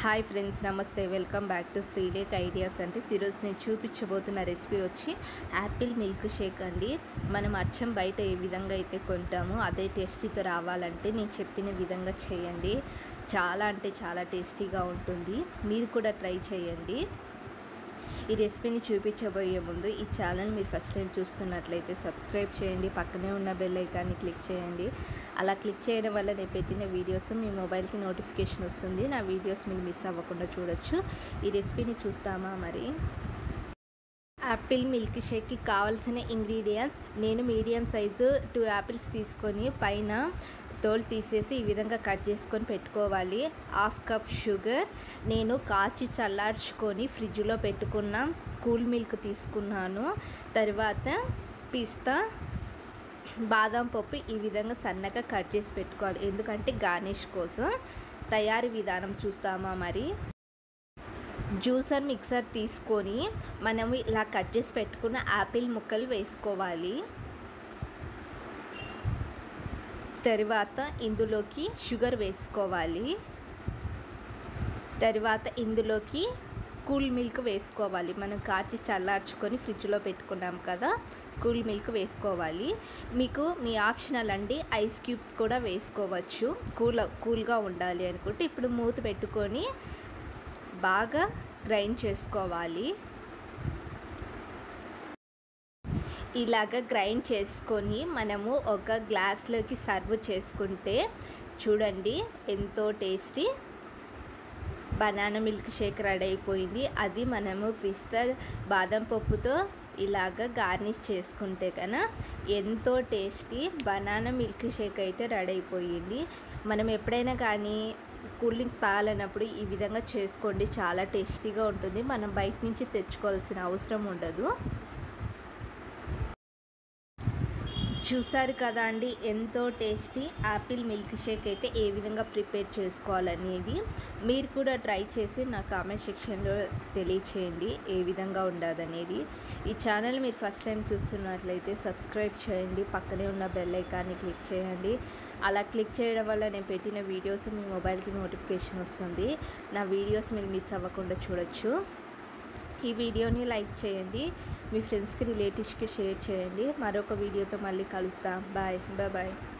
hi friends నమస్తే welcome back to Srilek ideas అంటే ఈరోజు నేను చూపించబోతున్న రెసిపీ వచ్చి యాపిల్ మిల్క్ షేక్ అండి మనం అచ్చం బయట ఏ విధంగా అయితే కొంటామో అదే టేస్టీతో రావాలంటే నేను చెప్పిన విధంగా చేయండి చాలా అంటే చాలా టేస్టీగా ఉంటుంది మీరు కూడా ట్రై చేయండి ఈ రెసిపీని చూపించబోయే ముందు ఈ ఛానల్ మీరు ఫస్ట్ టైం చూస్తున్నట్లయితే సబ్స్క్రైబ్ చేయండి పక్కనే ఉన్న బెల్ ఐకాన్ని క్లిక్ చేయండి అలా క్లిక్ చేయడం వల్ల నేను పెట్టిన వీడియోస్ మీ మొబైల్కి నోటిఫికేషన్ వస్తుంది నా వీడియోస్ మీరు మిస్ అవ్వకుండా చూడొచ్చు ఈ రెసిపీని చూస్తామా మరి యాపిల్ మిల్క్ షేక్కి కావాల్సిన ఇంగ్రీడియంట్స్ నేను మీడియం సైజు టూ యాపిల్స్ తీసుకొని పైన తోలు తీసేసి ఈ విధంగా కట్ చేసుకొని పెట్టుకోవాలి హాఫ్ కప్ షుగర్ నేను కాచి చల్లార్చుకొని ఫ్రిడ్జ్లో పెట్టుకున్న కూల్ మిల్క్ తీసుకున్నాను తర్వాత పిస్తా బాదం పప్పు ఈ విధంగా సన్నగా కట్ చేసి పెట్టుకోవాలి ఎందుకంటే గార్నిష్ కోసం తయారీ విధానం చూస్తామా మరి జ్యూసర్ మిక్సర్ తీసుకొని మనం ఇలా కట్ చేసి పెట్టుకున్న యాపిల్ ముక్కలు వేసుకోవాలి తర్వాత ఇందులోకి షుగర్ వేసుకోవాలి తర్వాత ఇందులోకి కూల్ మిల్క్ వేసుకోవాలి మనం కాచి చల్లార్చుకొని ఫ్రిడ్జ్లో పెట్టుకున్నాం కదా కూల్ మిల్క్ వేసుకోవాలి మీకు మీ ఆప్షనల్ అండి ఐస్ క్యూబ్స్ కూడా వేసుకోవచ్చు కూల్ కూల్గా ఉండాలి అనుకుంటే ఇప్పుడు మూత పెట్టుకొని బాగా గ్రైండ్ చేసుకోవాలి ఇలాగ గ్రైండ్ చేసుకొని మనము ఒక గ్లాస్లోకి సర్వ్ చేసుకుంటే చూడండి ఎంతో tasty banana milkshake ready అయిపోయింది అది మనము పిస్తా బాదం పప్పుతో ఇలాగ గార్నిష్ చేసుకుంటే కన్నా ఎంతో టేస్టీ బనానా మిల్క్ షేక్ అయితే రెడీ అయిపోయింది మనం ఎప్పుడైనా కానీ కూల్ డ్రింక్స్ తాగాలన్నప్పుడు ఈ విధంగా చేసుకోండి చాలా టేస్టీగా ఉంటుంది మనం బయట నుంచి తెచ్చుకోవాల్సిన అవసరం ఉండదు చూసారు కదా అండి ఎంతో టేస్టీ యాపిల్ మిల్క్ షేక్ అయితే ఏ విధంగా ప్రిపేర్ చేసుకోవాలనేది మీరు కూడా ట్రై చేసి నా కామెంట్ సెక్షన్లో తెలియచేయండి ఏ విధంగా ఉండదనేది ఈ ఛానల్ మీరు ఫస్ట్ టైం చూస్తున్నట్లయితే సబ్స్క్రైబ్ చేయండి పక్కనే ఉన్న బెల్ ఐకాన్ని క్లిక్ చేయండి అలా క్లిక్ చేయడం వల్ల నేను పెట్టిన వీడియోస్ మీ మొబైల్కి నోటిఫికేషన్ వస్తుంది నా వీడియోస్ మీరు మిస్ అవ్వకుండా చూడొచ్చు ఈ వీడియోని లైక్ చేయండి మీ ఫ్రెండ్స్కి రిలేటివ్స్కి షేర్ చేయండి మరొక వీడియోతో మళ్ళీ కలుస్తాం బాయ్ బాయ్